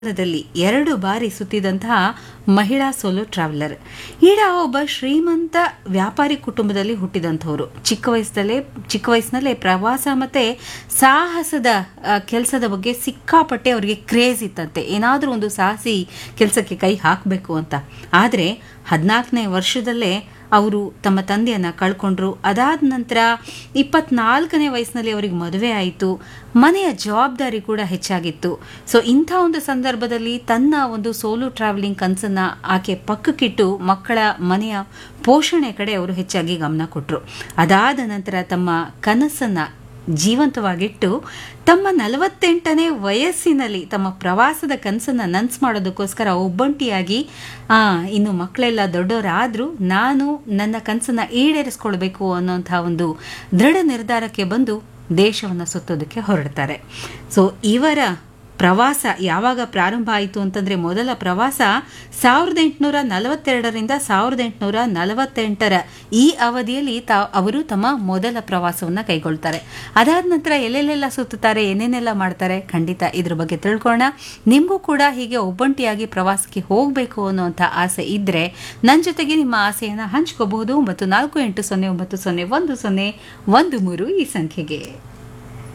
ದಲ್ಲಿ ಎರಡು ಬಾರಿ ಸುತ್ತಿದಂತಹ ಮಹಿಳಾ ಸೋಲೋ ಟ್ರಾವೆಲರ್ ಈಡ ಒಬ್ಬ ಶ್ರೀಮಂತ ವ್ಯಾಪಾರಿ ಕುಟುಂಬದಲ್ಲಿ ಹುಟ್ಟಿದಂಥವ್ರು ಚಿಕ್ಕ ವಯಸ್ಸಲ್ಲೇ ಚಿಕ್ಕ ವಯಸ್ಸಿನಲ್ಲೇ ಪ್ರವಾಸ ಮತ್ತೆ ಸಾಹಸದ ಕೆಲಸದ ಬಗ್ಗೆ ಸಿಕ್ಕಾಪಟ್ಟೆ ಅವರಿಗೆ ಕ್ರೇಜ್ ಇತ್ತಂತೆ ಏನಾದರೂ ಒಂದು ಸಾಹಸಿ ಕೆಲಸಕ್ಕೆ ಕೈ ಹಾಕಬೇಕು ಅಂತ ಆದರೆ ಹದಿನಾಲ್ಕನೇ ವರ್ಷದಲ್ಲೇ ಅವರು ತಮ್ಮ ತಂದೆಯನ್ನ ಕಳ್ಕೊಂಡ್ರು ಅದಾದ ನಂತರ ಇಪ್ಪತ್ನಾಲ್ಕನೇ ವಯಸ್ಸಿನಲ್ಲಿ ಅವರಿಗೆ ಮದುವೆ ಆಯಿತು ಮನೆಯ ಜವಾಬ್ದಾರಿ ಕೂಡ ಹೆಚ್ಚಾಗಿತ್ತು ಸೊ ಇಂಥ ಒಂದು ಸಂದರ್ಭದಲ್ಲಿ ತನ್ನ ಒಂದು ಸೋಲೋ ಟ್ರಾವೆಲಿಂಗ್ ಕನಸನ್ನ ಆಕೆ ಪಕ್ಕಕ್ಕಿಟ್ಟು ಮಕ್ಕಳ ಮನೆಯ ಪೋಷಣೆ ಕಡೆ ಅವರು ಹೆಚ್ಚಾಗಿ ಗಮನ ಕೊಟ್ಟರು ಅದಾದ ನಂತರ ತಮ್ಮ ಕನಸನ್ನ ಜೀವಂತವಾಗಿಟ್ಟು ತಮ್ಮ ನಲವತ್ತೆಂಟನೇ ವಯಸ್ಸಿನಲ್ಲಿ ತಮ್ಮ ಪ್ರವಾಸದ ಕನಸನ್ನು ನನ್ಸು ಮಾಡೋದಕ್ಕೋಸ್ಕರ ಒಬ್ಬಂಟಿಯಾಗಿ ಇನ್ನು ಮಕ್ಕಳೆಲ್ಲ ದೊಡ್ಡವರಾದರೂ ನಾನು ನನ್ನ ಕನಸನ್ನು ಈಡೇರಿಸ್ಕೊಳ್ಬೇಕು ಅನ್ನೋಂಥ ಒಂದು ದೃಢ ನಿರ್ಧಾರಕ್ಕೆ ಬಂದು ದೇಶವನ್ನು ಸುತ್ತೋದಕ್ಕೆ ಹೊರಡ್ತಾರೆ ಸೊ ಇವರ ಪ್ರವಾಸ ಯಾವಾಗ ಪ್ರಾರಂಭ ಆಯಿತು ಅಂತಂದರೆ ಮೊದಲ ಪ್ರವಾಸ ಸಾವಿರದ ಎಂಟುನೂರ ನಲವತ್ತೆರಡರಿಂದ ಸಾವಿರದ ಎಂಟುನೂರ ನಲವತ್ತೆಂಟರ ಈ ಅವಧಿಯಲ್ಲಿ ತಾ ಅವರು ತಮ್ಮ ಮೊದಲ ಪ್ರವಾಸವನ್ನು ಕೈಗೊಳ್ತಾರೆ ಅದಾದ ನಂತರ ಎಲ್ಲೆಲ್ಲೆಲ್ಲ ಸುತ್ತುತ್ತಾರೆ ಏನೇನೆಲ್ಲ ಮಾಡ್ತಾರೆ ಖಂಡಿತ ಇದ್ರ ಬಗ್ಗೆ ತಿಳ್ಕೊಳ್ಳೋಣ ನಿಮಗೂ ಕೂಡ ಹೀಗೆ ಒಬ್ಬಂಟಿಯಾಗಿ ಪ್ರವಾಸಕ್ಕೆ ಹೋಗಬೇಕು ಅನ್ನೋಂಥ ಆಸೆ ಇದ್ದರೆ ನನ್ನ ಜೊತೆಗೆ ನಿಮ್ಮ ಆಸೆಯನ್ನು ಹಂಚ್ಕೋಬಹುದು ಮತ್ತು ನಾಲ್ಕು ಎಂಟು ಸೊನ್ನೆ ಒಂಬತ್ತು ಸೊನ್ನೆ ಒಂದು ಸೊನ್ನೆ ಒಂದು ಮೂರು ಈ ಸಂಖ್ಯೆಗೆ